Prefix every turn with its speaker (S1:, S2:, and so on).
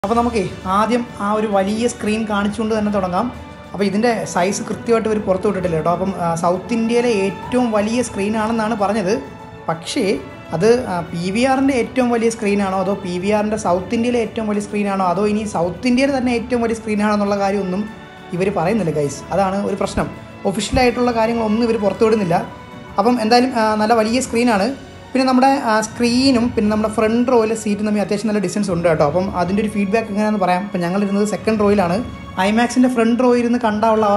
S1: അപ്പോൾ നമുക്കേ ആദ്യം ആ ഒരു വലിയ സ്ക്രീൻ കാണിച്ചുകൊണ്ട് തന്നെ തുടങ്ങാം അപ്പോൾ ഇതിൻ്റെ സൈസ് കൃത്യമായിട്ട് ഇവർ പുറത്തു വിട്ടിട്ടില്ല കേട്ടോ അപ്പം ആ, സൗത്ത് ഇന്ത്യയിലെ ഏറ്റവും വലിയ സ്ക്രീനാണെന്നാണ് പറഞ്ഞത് പക്ഷേ അത് പി വി ആറിൻ്റെ ഏറ്റവും വലിയ സ്ക്രീനാണോ അതോ പി വി ആറിൻ്റെ സൗത്ത് ഇന്ത്യയിലെ ഏറ്റവും വലിയ സ്ക്രീനാണോ അതോ ഇനി സൗത്ത് ഇന്ത്യയിലെ തന്നെ ഏറ്റവും വലിയ സ്ക്രീനാണോ എന്നുള്ള കാര്യമൊന്നും ഇവർ പറയുന്നില്ല ഗൈസ് അതാണ് ഒരു പ്രശ്നം ഒഫീഷ്യലായിട്ടുള്ള കാര്യങ്ങളൊന്നും ഇവർ പുറത്തു വിടുന്നില്ല അപ്പം എന്തായാലും ആ, നല്ല വലിയ സ്ക്രീനാണ് പിന്നെ നമ്മുടെ ആ, സ്ക്രീനും പിന്നെ നമ്മുടെ ഫ്രണ്ട് റോയിലെ സീറ്റും തമ്മിൽ അത്യാവശ്യം നല്ല ഡിസ്റ്റൻസ് ഉണ്ട് കേട്ടോ അപ്പം അതിൻ്റെ ഒരു ഫീഡ്ബാക്ക് എങ്ങനെയാണെന്ന് പറയാം അപ്പം ഞങ്ങൾ ഇരുന്നത് സെക്കൻഡ് റോയിലാണ് ഐമാക്സിൻ്റെ ഫ്രണ്ട് റോയിൽ ഇരുന്ന് കണ്ടാലുള്ള